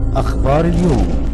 أخبار اليوم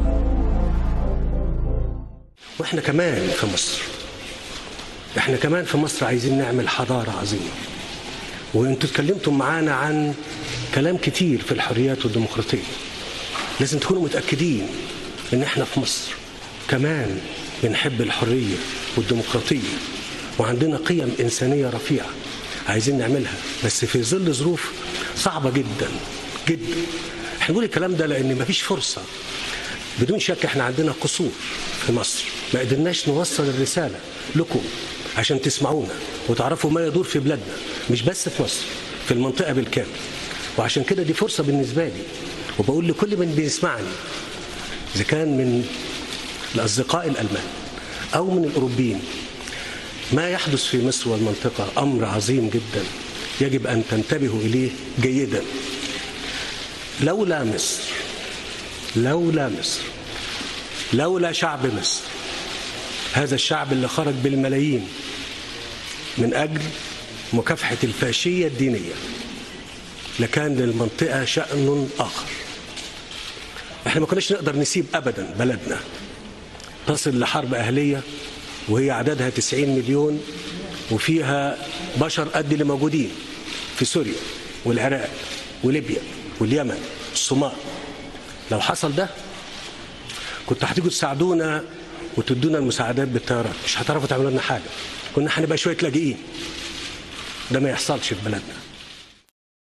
واحنا كمان في مصر احنا كمان في مصر عايزين نعمل حضارة عظيمة وانتوا اتكلمتم معانا عن كلام كتير في الحريات والديمقراطية لازم تكونوا متأكدين ان احنا في مصر كمان بنحب الحرية والديمقراطية وعندنا قيم إنسانية رفيعة عايزين نعملها بس في ظل ظروف صعبة جدا جدا احنا بنقول الكلام ده لأن مفيش فرصة بدون شك احنا عندنا قصور في مصر ما قدرناش نوصل الرسالة لكم عشان تسمعونا وتعرفوا ما يدور في بلادنا مش بس في مصر في المنطقة بالكامل وعشان كده دي فرصة بالنسبة لي وبقول لكل من بيسمعني إذا كان من الأصدقاء الألمان أو من الأوروبيين ما يحدث في مصر والمنطقة أمر عظيم جدا يجب أن تنتبهوا إليه جيدا لولا مصر لولا مصر لولا شعب مصر هذا الشعب اللي خرج بالملايين من أجل مكافحة الفاشية الدينية لكان للمنطقة شأن آخر احنا ما كناش نقدر نسيب أبدا بلدنا تصل لحرب أهلية وهي عددها 90 مليون وفيها بشر قد اللي موجودين في سوريا والعراق وليبيا واليمن والصومال لو حصل ده كنت هتيجوا تساعدونا وتدونا المساعدات بالطيارات مش هتعرفوا تعملوا لنا حاجه كنا هنبقى شويه لاجئين ده ما يحصلش في بلدنا